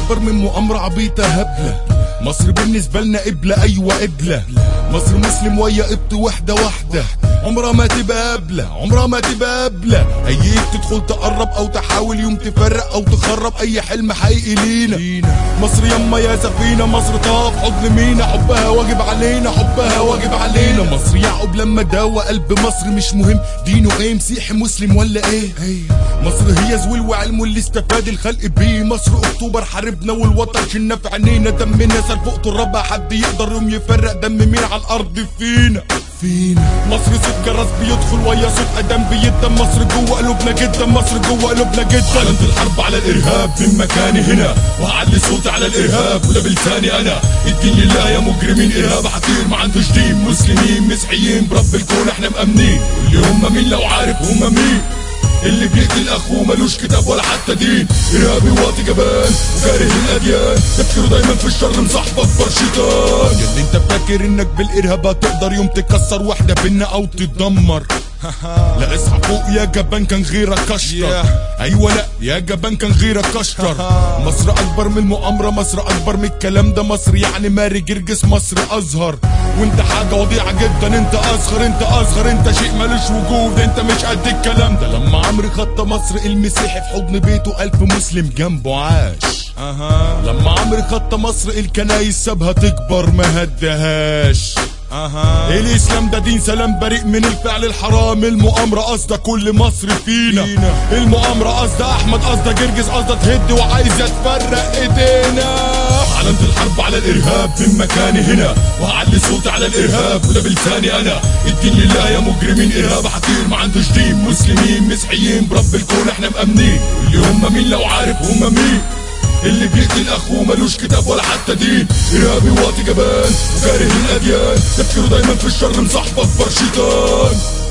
اكبر من مؤامرة عبيطة هبلة مصر بالنسبة لنا قبلة ايوه قبلة مصر مسلم ويا قبط واحدة واحدة عمرها ما تبقى قبلة عمرها ما تبقى قبلة ايك تدخل تقرب او تحاول يوم تفرق او تخرب اي حلم حقيقي لينا مصر يما يا سفينة مصر طاف حضن مينا حبها واجب علينا حبها واجب علينا مصر يعقوب لما داوى قلب مصر مش مهم دينه ايه مسيحي مسلم ولا ايه مصر هي زويل وعلم اللي استفاد الخلق بيه مصر اكتوبر حاربنا والوطن شلنا في عينينا دمنا سال فوق ترابها حد يقدر يوم يفرق دم مين على الارض فينا فينا مصر صوت جرس بيدخل ويا صوت ادم بيدم مصر جوه قلوبنا جدا مصر جوه قلوبنا جدا علامة الحرب على الارهاب من مكاني هنا وهعلي صوتي على الارهاب وده بلساني انا الدين لله يا مجرمين ارهاب حقير ما عندوش دين مسلمين مسيحيين برب الكون احنا مأمنين واللي هم مين لو عارف هم مين اللي بيقتل اخوه ملوش كتاب ولا حتى دين ارهابي واطي جبان وكاره الاديان تفكيره دايما في الشر مصاحبه اكبر شيطان اللي انت فاكر انك بالارهاب هتقدر يوم تكسر واحده بينا او تدمر لا اصحى فوق يا جبان كان غيرك اشطر ايوه لا يا جبان كان غيرك اشطر مصر اكبر من المؤامره مصر اكبر من الكلام ده مصر يعني ماري جرجس مصر ازهر وانت حاجه وضيعه جدا انت اصغر انت اصغر انت شيء ملوش وجود انت مش قد الكلام ده لما عمرو خط مصر المسيحي في حضن بيته الف مسلم جنبه عاش اها لما عمرو خط مصر الكنايس سابها تكبر ما هدهاش اها الاسلام ده دين سلام بريء من الفعل الحرام المؤامره قصده كل مصر فينا, فينا. المؤامره قصده احمد قصده جرجس قصده تهد وعايز يتفرق ايدينا علامة الحرب على الارهاب من مكاني هنا وهعلي صوتي على الارهاب وده بلساني انا الدين لله يا مجرمين ارهاب حقير ما عندوش دين مسلمين مسيحيين برب الكون احنا مأمنين واللي هم مين لو عارف هم مين اللي بيقتل اخوه ملوش كتاب ولا حتى دين ارهابي واطي جبان وكاره الاديان تفكيره دايما في الشر مصاحبه اكبر شيطان